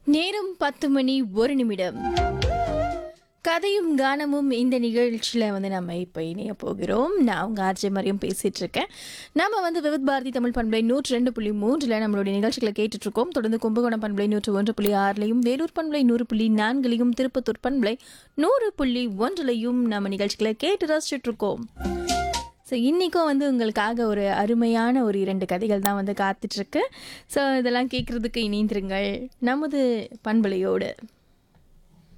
நேரம் பத்து மணி ஒரு நிமிடம் கதையும் கானமும் இந்த நிகழ்ச்சியில் வந்து நம்ம இப்போ இணைய போகிறோம் நான் உங்கள் ஆர்ஜே மாதிரியும் பேசிகிட்டு இருக்கேன் நம்ம வந்து விவித் பாரதி தமிழ் பண்பலை நூற்றி ரெண்டு புள்ளி மூன்றில் நம்மளுடைய நிகழ்ச்சிகளை கேட்டுட்ருக்கோம் தொடர்ந்து கும்பகோணம் பண்பலை நூற்று ஒன்று புள்ளி ஆறுலையும் வேலூர் பண்பலை நூறு புள்ளி நான்குலையும் திருப்பத்தூர் பண்பலை நூறு புள்ளி ஒன்றுலையும் நம்ம நிகழ்ச்சிகளை கேட்டு ரசிச்சுட்டு இருக்கோம் ஸோ இன்றைக்கும் வந்து உங்களுக்காக ஒரு அருமையான ஒரு இரண்டு கதைகள் தான் வந்து காத்துட்ருக்கு ஸோ இதெல்லாம் கேட்குறதுக்கு இணைந்திருங்கள் நமது பண்பலையோடு